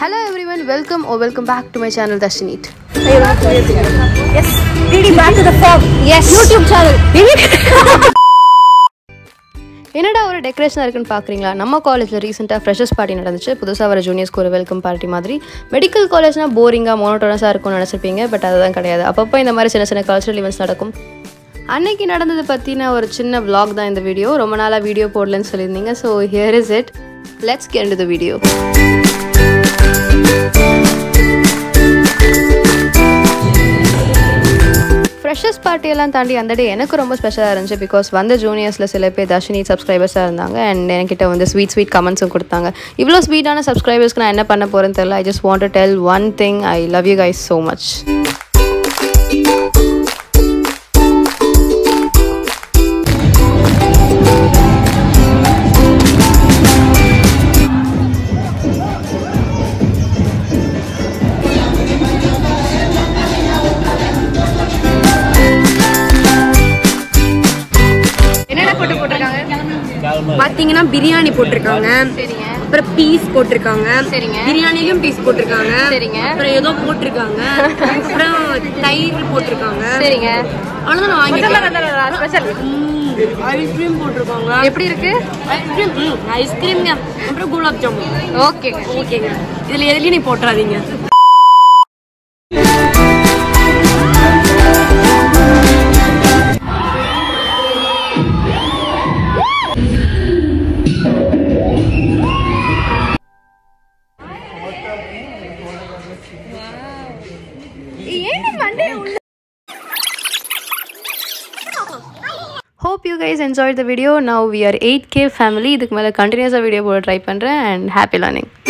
Hello everyone, welcome or welcome back to my channel Dashineet. Yes, reading back to the form. Yes. YouTube channel. என்னடா ஒரு டெக்கரேஷனாக இருக்குன்னு பார்க்குறீங்களா நம்ம காலேஜில் ரீசெண்டாக ஃப்ரெஷர்ஸ் பார்ட்டி நடந்துச்சு புதுசாக வர ஜூனியர்ஸ்க்கு ஒரு வெல்கம் பார்ட்டி மாதிரி மெடிக்கல் காலேஜ்னால் போரிங்காக மோனோட்டோனஸாக இருக்கும்னு நினச்சிருப்பீங்க பட் அதுதான் கிடையாது அப்பப்போ இந்த மாதிரி சின்ன சின்ன கல்ச்சரல் ஈவெண்ட்ஸ் நடக்கும் அன்னைக்கு நடந்தது பற்றின ஒரு சின்ன vlog தான் இந்த வீடியோ ரொம்ப நாளாக வீடியோ போடலன்னு சொல்லியிருந்தீங்க so here is it let's get the video freshers பார்ட்டியெல்லாம் தாண்டி அந்த டே எனக்கு ரொம்ப ஸ்பெஷலாக இருந்துச்சு பிகாஸ் வந்த ஜூனியர்ஸில் சில பேர் தர்ஷினி சப்ஸ்கிரைபர்ஸாக இருந்தாங்க அண்ட் என்கிட்ட வந்து ஸ்வீட் ஸ்வீட் கமெண்ட்ஸும் கொடுத்தாங்க இவ்வளோ ஸ்வீட்டான சப்ஸ்கிரைபர்ஸ்க்கு நான் என்ன பண்ண போகிறேன்னு தெரியல I just want to tell one thing I love you guys so much என்னென்ன போட்டு போட்டிருக்காங்க பாத்தீங்கன்னா பிரியாணி போட்டிருக்காங்க சரிங்க அப்புறம் பீஸ் போட்டிருக்காங்க சரிங்க. பிரியாணிலும் பீஸ் போட்டிருக்காங்க சரிங்க. அப்புறம் ஏதோ போட்டிருக்காங்க அப்புறம் தயிர் போட்டிருக்காங்க சரிங்க அவ்வளவுதான் நான் வாங்கிட்டேன் ஸ்பெஷல் ஐஸ்கிரீம் போட்டிருக்காங்க எப்படி இருக்கு ஐஸ்கிரீம் ஐஸ்கிரீம்ங்க அப்புறம் குலாப் ஜாமுன் ஓகே ஓகேங்க இதுல எதுலயும் நீ போட்டுறாதீங்க hope you guys enjoy the video now we are eight K family இதுக்கு மேலே கண்டினியூஸாக வீடியோ போட ட்ரை பண்ணுறேன் அண்ட் ஹாப்பி லேர்னிங்